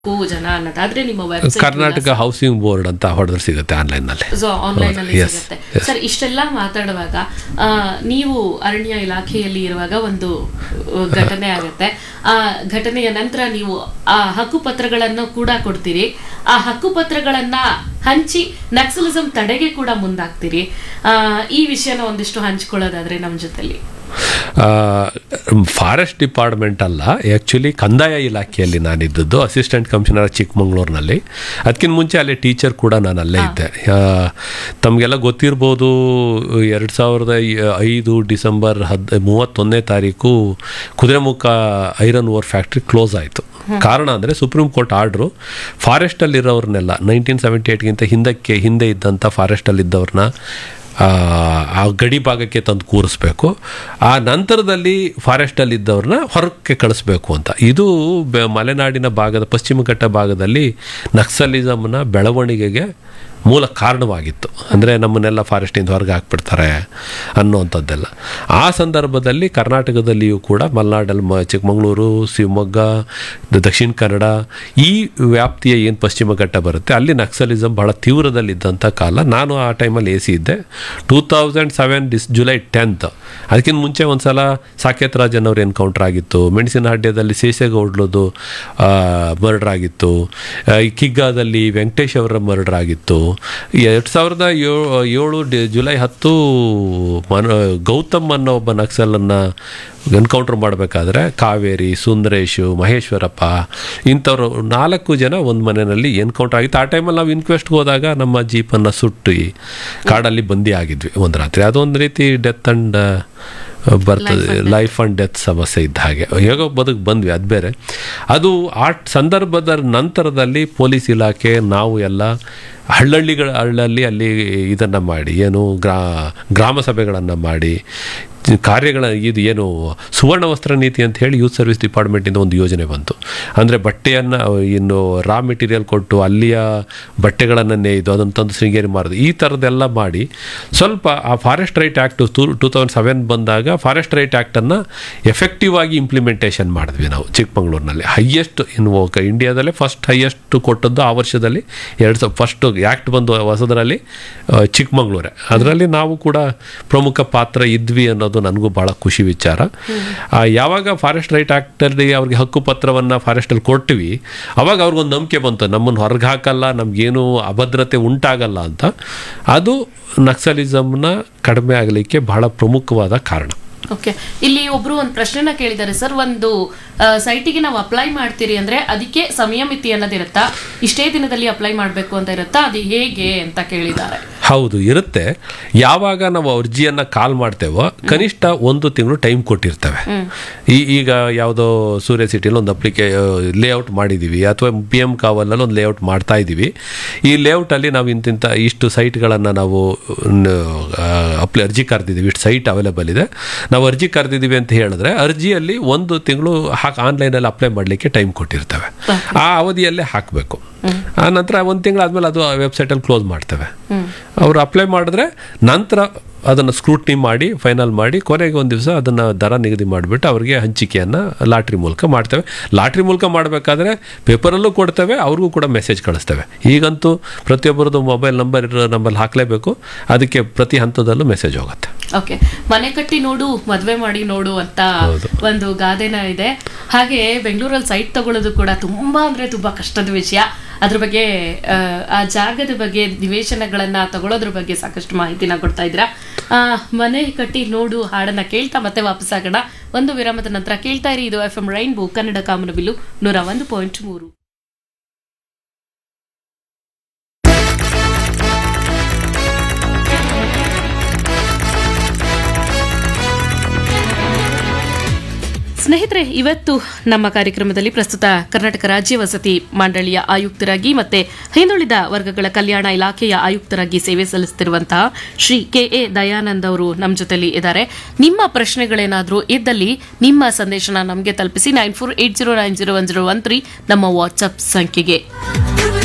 ಜನ ಅನ್ನೋದಾದ್ರೆ ನಿಮ್ಮ ವೆಬ್ಸೈಟ್ ಕರ್ನಾಟಕ ಹೌಸಿಂಗ್ ಬೋರ್ಡ್ ಅಂತ ಹೊಡೆದ್ರೆ ಸಿಗುತ್ತೆ ಆನ್ಲೈನ್ನಲ್ಲಿ ಸೊ ಆನ್ಲೈನ್ ಅಲ್ಲಿ Yes, ಸಿಗುತ್ತೆ yes. ಸರ್ ಇಷ್ಟೆಲ್ಲ ಮಾತಾಡುವಾಗ ಆ, ನೀವು ಅರಣ್ಯ ಇಲಾಖೆಯಲ್ಲಿ ಇರುವಾಗ ಒಂದು ಆ, ಘಟನೆ ಆಗುತ್ತೆ ಆ ಘಟನೆಯ ನಂತರ ನೀವು ಆ ಹಕ್ಕುಪತ್ರಗಳನ್ನು ಕೂಡ ಕೊಡ್ತೀರಿ ಆ ಹಕ್ಕುಪತ್ರಗಳನ್ನ ಹಂಚಿ ನಕ್ಸಲಿಸಂ ತಡೆಗೆ ಕೂಡ ಮುಂದಾಗ್ತೀರಿ ಆ, ಈ ವಿಷಯನ ಒಂದಿಷ್ಟು ಹಂಚ್ಕೊಳ್ಳೋದಾದ್ರೆ ನಮ್ಮ ಜೊತೆಲಿ ಫಾರೆಸ್ಟ್ ಡಿಪಾರ್ಟ್ಮೆಂಟ್ ಅಲ್ಲ ಆ್ಯಕ್ಚುಲಿ ಕಂದಾಯ ಇಲಾಖೆಯಲ್ಲಿ ನಾನಿದ್ದದ್ದು ಅಸಿಸ್ಟೆಂಟ್ ಕಮಿಷನರ್ ಚಿಕ್ಕಮಂಗ್ಳೂರಿನಲ್ಲಿ ಅದಕ್ಕಿಂತ ಮುಂಚೆ ಅಲ್ಲಿ ಟೀಚರ್ ಕೂಡ ನಾನು ಅಲ್ಲೇ ಇದ್ದೆ ಆ, ತಮಗೆಲ್ಲ ಗೊತ್ತಿರ್ಬೋದು ಎರಡು ಸಾವಿರದ ಐದು ಡಿಸೆಂಬರ್ ಹದ್ ಮೂವತ್ತೊಂದನೇ ತಾರೀಕು Kudremukh iron ore factory close ಆಯಿತು ಕಾರಣ ಅಂದರೆ ಸುಪ್ರೀಂ ಕೋರ್ಟ್ ಆರ್ಡ್ರು ಫಾರೆಸ್ಟಲ್ಲಿರೋರ್ನೆಲ್ಲ ನೈನ್ಟೀನ್ ಸೆವೆಂಟಿ ಏಯ್ಟ್ಗಿಂತ ಹಿಂದಕ್ಕೆ ಹಿಂದೆ ಇದ್ದಂಥ ಫಾರೆಸ್ಟಲ್ಲಿದ್ದವ್ರನ್ನ ಆ, ಆ ಗಡಿ ಭಾಗಕ್ಕೆ ತಂದು ಕೂರಿಸ್ಬೇಕು ಆ ನಂತರದಲ್ಲಿ ಫಾರೆಸ್ಟಲ್ಲಿ ಇದ್ದವ್ರನ್ನ ಹೊರಕ್ಕೆ ಕಳಿಸ್ಬೇಕು ಅಂತ ಇದು ಬೆ- ಮಲೆನಾಡಿನ ಭಾಗದ ಪಶ್ಚಿಮ ಘಟ್ಟ ಭಾಗದಲ್ಲಿ ನಕ್ಸಲಿಸಮ್ನ ಬೆಳವಣಿಗೆಗೆ ಮೂಲ ಕಾರಣವಾಗಿತ್ತು ಅಂದರೆ ನಮ್ಮನ್ನೆಲ್ಲ ಫಾರೆಸ್ಟಿಂದ ಹೊರಗೆ ಹಾಕ್ಬಿಡ್ತಾರೆ ಅನ್ನುವಂಥದ್ದೆಲ್ಲ ಆ ಸಂದರ್ಭದಲ್ಲಿ ಕರ್ನಾಟಕದಲ್ಲಿಯೂ ಕೂಡ ಮಲೆನಾಡಲ್ಲಿ ಮ ಚಿಕ್ಕಮಗಳೂರು ಶಿವಮೊಗ್ಗ ದ- ದಕ್ಷಿಣ ಕನ್ನಡ ಈ ವ್ಯಾಪ್ತಿಯ ಏನು ಪಶ್ಚಿಮ ಘಟ್ಟ ಬರುತ್ತೆ ಅಲ್ಲಿ ನಕ್ಸಲಿಸಮ್ ಬಹಳ ತೀವ್ರದಲ್ಲಿದ್ದಂಥ ಕಾಲ ನಾನು ಆ ಟೈಮಲ್ಲಿ ಎ ಸಿ ಇದ್ದೆ ಟೂ ತೌಸಂಡ್ ಸೆವೆನ್ ಡಿಸ್ ಜುಲೈ ಟೆಂತ್ ಅದಕ್ಕಿಂತ ಮುಂಚೆ ಒಂದು ಸಲ ಸಾಕೇತ್ ರಾಜನ್ ಅವ್ರ ಎನ್ಕೌಂಟರ್ ಆಗಿತ್ತು ಮೆಣಸಿನ ಹಡ್ಯದಲ್ಲಿ ಶೇಷಗೌಡ್ಲದು ಮರ್ಡರ್ ಆಗಿತ್ತು ಆ, ಈ ಕಿಗ್ಗಾದಲ್ಲಿ ವೆಂಕಟೇಶ್ ಅವರ ಮರ್ಡರ್ ಆಗಿತ್ತು ಎರಡು ಸಾವಿರದ ಏಳು ಏಳು ಡಿ- ಜುಲೈ ಹತ್ತು ಮನ ಗೌತಮ್ ಅನ್ನೋ ಒಬ್ಬ ನಕ್ಸಲನ್ನು ಎನ್ಕೌಂಟರ್ ಮಾಡಬೇಕಾದ್ರೆ ಕಾವೇರಿ ಸುಂದರೇಶು ಮಹೇಶ್ವರಪ್ಪ ಇಂಥವ್ರು ನಾಲ್ಕು ಜನ ಒಂದು ಮನೆಯಲ್ಲಿ ಎನ್ಕೌಂಟರ್ ಆಗಿತ್ತು ಆ ಟೈಮಲ್ಲಿ ನಾವು ಇನ್ಕ್ವೆಸ್ಟ್ಗೆ ಹೋದಾಗ ನಮ್ಮ ಜೀಪನ್ನು ಸುಟ್ಟು ಕಾಡಲ್ಲಿ ಬಂದಿ ಆಗಿದ್ವಿ ಒಂದು ರಾತ್ರಿ ಅದೊಂದು ರೀತಿ ಡೆತ್ ಆ್ಯಂಡ್ ಬರ್ತದೆ ಲೈಫ್ ಆ್ಯಂಡ್ ಡೆತ್ ಸಮಸ್ಯೆ ಇದ್ದ ಹಾಗೆ ಹೇಗೋ ಬದುಕು ಬಂದ್ವಿ ಅದು ಬೇರೆ ಅದು ಆ ಸಂದರ್ಭದ ನಂತರದಲ್ಲಿ ಪೊಲೀಸ್ ಇಲಾಖೆ ನಾವು ಎಲ್ಲ ಹಳ್ಳಹಳ್ಳಿಗಳ ಹಳ್ಳಲ್ಲಿ ಅಲ್ಲಿ ಇದನ್ನು ಮಾಡಿ ಏನು ಗ್ರಾ ಗ್ರಾಮ ಸಭೆಗಳನ್ನು ಮಾಡಿ ಕಾರ್ಯಗಳ ಇದು ಏನು ಸುವರ್ಣ ವಸ್ತ್ರ ನೀತಿ ಅಂತ ಹೇಳಿ ಯೂತ್ ಸರ್ವಿಸ್ ಡಿಪಾರ್ಟ್ಮೆಂಟಿಂದ ಒಂದು ಯೋಜನೆ ಬಂತು ಅಂದರೆ ಬಟ್ಟೆಯನ್ನು ಇನ್ನು ರಾ ಮೆಟೀರಿಯಲ್ ಕೊಟ್ಟು ಅಲ್ಲಿಯ ಬಟ್ಟೆಗಳನ್ನು ನೇಯ್ದು ಅದನ್ನು ತಂದು ಶೃಂಗೇರಿ ಮಾರೋದು ಈ ಥರದ್ದೆಲ್ಲ ಮಾಡಿ ಸ್ವಲ್ಪ ಆ forest right act two two thousand seven ಬಂದಾಗ ಫಾರೆಸ್ಟ್ ರೈಟ್ ಆ್ಯಕ್ಟನ್ನು ಎಫೆಕ್ಟಿವ್ ಆಗಿ ಇಂಪ್ಲಿಮೆಂಟೇಷನ್ ಮಾಡಿದ್ವಿ ನಾವು ಚಿಕ್ಕಮಂಗ್ಳೂರಿನಲ್ಲಿ ಹೈಯೆಸ್ಟ್ ಇನ್ನು ಇಂಡಿಯಾದಲ್ಲೇ ಫಸ್ಟ್ ಹೈಯೆಸ್ಟ್ ಕೊಟ್ಟದ್ದು ಆ ವರ್ಷದಲ್ಲಿ ಎರಡು ಸಾವಿರ ಫಸ್ಟ್ ಆ್ಯಕ್ಟ್ ಬಂದು ಹೊಸದರಲ್ಲಿ ಆ, ಚಿಕ್ಕಮಂಗ್ಳೂರೇ ಅದರಲ್ಲಿ ನಾವು ಕೂಡ ಪ್ರಮುಖ ಪಾತ್ರ ಇದ್ವಿ ಅನ್ನೋದು ನನಗೂ ಭಾಳ ಖುಷಿ ವಿಚಾರ ಆ, ಯಾವಾಗ ಫಾರೆಸ್ಟ್ ರೈಟ್ ಆ್ಯಕ್ಟಲ್ಲಿ ಅವ್ರಿಗೆ ಹಕ್ಕುಪತ್ರವನ್ನು ಫಾರೆಸ್ಟಲ್ಲಿ ಕೊಟ್ವಿ ಅವಾಗ ಅವ್ರಿಗೊಂದು ನಂಬಿಕೆ ಬಂತು ನಮ್ಮನ್ನು ಹೊರಗೆ ಹಾಕಲ್ಲ ನಮಗೇನು ಅಭದ್ರತೆ ಉಂಟಾಗಲ್ಲ ಅಂತ ಅದು ನಕ್ಸಲಿಸಮ್ನ ಕಡಿಮೆ ಆಗಲಿಕ್ಕೆ ಬಹಳ ಪ್ರಮುಖವಾದ ಕಾರಣ ಓಕೆ ಇಲ್ಲಿ ಒಬ್ರು ಒಂದು ಪ್ರಶ್ನೆನ ಕೇಳಿದ್ದಾರೆ ಸರ್ ಒಂದು ಸೈಟಿಗೆ ನಾವು ಅಪ್ಲೈ ಮಾಡ್ತೀರಿ ಅಂದ್ರೆ ಅದಕ್ಕೆ ಸಮಯ ಮಿತಿ ಅನ್ನೋದಿರುತ್ತಾ ಇಷ್ಟೇ ದಿನದಲ್ಲಿ ಅಪ್ಲೈ ಮಾಡಬೇಕು ಅಂತ ಇರುತ್ತಾ ಅದು ಹೇಗೆ ಅಂತ ಕೇಳಿದ್ದಾರೆ ಹೌದು ಇರುತ್ತೆ ಯಾವಾಗ ನಾವು ಅರ್ಜಿಯನ್ನು ಕಾಲ್ ಮಾಡ್ತೇವೋ ಕನಿಷ್ಠ ಒಂದು ತಿಂಗಳು ಟೈಮ್ ಕೊಟ್ಟಿರ್ತೇವೆ ಈ ಈಗ ಯಾವುದೋ ಸೂರ್ಯ ಸಿಟಿಯಲ್ಲಿ ಒಂದು ಅಪ್ಲಿಕೇ ಲೇಔಟ್ ಮಾಡಿದ್ದೀವಿ ಅಥವಾ ಪಿ ಎಮ್ ಕಾವಲಲ್ಲಿ ಒಂದು ಲೇಔಟ್ ಮಾಡ್ತಾ ಇದ್ದೀವಿ ಈ ಲೇಔಟಲ್ಲಿ ನಾವು ಇಂತಿಂಥ ಇಷ್ಟು ಸೈಟ್ಗಳನ್ನು ನಾವು ಅಪ್ಲಿ ಅರ್ಜಿ ಕರೆದಿದ್ದೀವಿ ಇಷ್ಟು ಸೈಟ್ ಅವೈಲೇಬಲ್ ಇದೆ ನಾವು ಅರ್ಜಿ ಕರೆದಿದ್ದೀವಿ ಅಂತ ಹೇಳಿದ್ರೆ ಅರ್ಜಿಯಲ್ಲಿ ಒಂದು ತಿಂಗಳು ಹಾಕಿ ಆನ್ಲೈನಲ್ಲಿ ಅಪ್ಲೈ ಮಾಡಲಿಕ್ಕೆ ಟೈಮ್ ಕೊಟ್ಟಿರ್ತೇವೆ ಆ ಅವಧಿಯಲ್ಲೇ ಹಾಕಬೇಕು ಆ ನಂತರ ಒಂದು ತಿಂಗಳಾದ್ಮೇಲೆ ಅದು ವೆಬ್ಸೈಟಲ್ಲಿ ಕ್ಲೋಸ್ ಮಾಡ್ತೇವೆ ಅವರು ಅಪ್ಲೈ ಮಾಡಿದ್ರೆ ನಂತರ ಅದನ್ನು ಸ್ಕ್ರೂಟ್ನಿ ಮಾಡಿ ಫೈನಲ್ ಮಾಡಿ ಕೊನೆಗೆ ಒಂದು ದಿವಸ ಅದನ್ನು ದರ ನಿಗದಿ ಮಾಡಿಬಿಟ್ಟು ಅವರಿಗೆ ಹಂಚಿಕೆಯನ್ನು ಲಾಟ್ರಿ ಮೂಲಕ ಮಾಡ್ತೇವೆ ಲಾಟ್ರಿ ಮೂಲಕ ಮಾಡಬೇಕಾದ್ರೆ ಪೇಪರಲ್ಲೂ ಕೊಡ್ತೇವೆ ಅವ್ರಿಗೂ ಕೂಡ ಮೆಸೇಜ್ ಕಳಿಸ್ತೇವೆ ಈಗಂತೂ ಪ್ರತಿಯೊಬ್ಬರದ್ದು ಮೊಬೈಲ್ ನಂಬರ್ ನಮ್ಮಲ್ಲಿ ಹಾಕಲೇಬೇಕು ಅದಕ್ಕೆ ಪ್ರತಿ ಹಂತದಲ್ಲೂ ಮೆಸೇಜ್ ಹೋಗುತ್ತೆ ಓಕೆ ಮನೆ ಕಟ್ಟಿ ನೋಡು ಮದ್ವೆ ಮಾಡಿ ನೋಡು ಅಂತ ಹೌದು. ಒಂದು ಗಾದೆನ ಇದೆ ಹಾಗೆ ಬೆಂಗಳೂರಲ್ಲಿ ಸೈಟ್ ತಗೊಳ್ಳೋದು ಕೂಡ ತುಂಬಾ ಅಂದ್ರೆ ತುಂಬಾ ಕಷ್ಟದ ವಿಷಯ ಅದ್ರ ಬಗ್ಗೆ ಆ, ಆ ಜಾಗದ ಬಗ್ಗೆ ನಿವೇಶನಗಳನ್ನ ತಗೊಳ್ಳೋದ್ರ ಬಗ್ಗೆ ಸಾಕಷ್ಟು ಮಾಹಿತಿನ ಕೊಡ್ತಾ ಇದ್ರ ಮನೆ ಕಟ್ಟಿ ನೋಡು ಹಾಡನ್ನ ಕೇಳ್ತಾ ಮತ್ತೆ ವಾಪಸ್ ಆಗೋಣ ಒಂದು ವಿರಾಮದ ನಂತರ ಕೇಳ್ತಾ ಇರಿ ಇದು ಎಫ್ ಎಂ ರೈನ್ಬೋ ಕನ್ನಡ ಕಾಮನಬಿಲ್ಲು ನೂರ ಒಂದು ಪಾಯಿಂಟ್ ಮೂರು ಸ್ನೇಹಿತರೆ ಇವತ್ತು ನಮ್ಮ ಕಾರ್ಯಕ್ರಮದಲ್ಲಿ ಪ್ರಸ್ತುತ ಕರ್ನಾಟಕ ರಾಜ್ಯ ವಸತಿ ಮಂಡಳಿಯ ಆಯುಕ್ತರಾಗಿ ಮತ್ತೆ ಹಿಂದುಳಿದ ವರ್ಗಗಳ ಕಲ್ಯಾಣ ಇಲಾಖೆಯ ಆಯುಕ್ತರಾಗಿ ಸೇವೆ ಸಲ್ಲಿಸುತ್ತಿರುವಂತಹ ಶ್ರೀ ಕೆ ಎ ದಯಾನಂದ್ ಅವರು ನಮ್ಮ ಜೊತೆಲಿ ಇದ್ದಾರೆ ನಿಮ್ಮ ಪ್ರಶ್ನೆಗಳೇನಾದರೂ ಇದ್ದಲ್ಲಿ ನಿಮ್ಮ ಸಂದೇಶನ ನಮಗೆ ತಲುಪಿಸಿ nine four eight zero nine zero one zero one three ನಮ್ಮ ವಾಟ್ಸ್ಆಪ್ ಸಂಖ್ಯೆಗೆ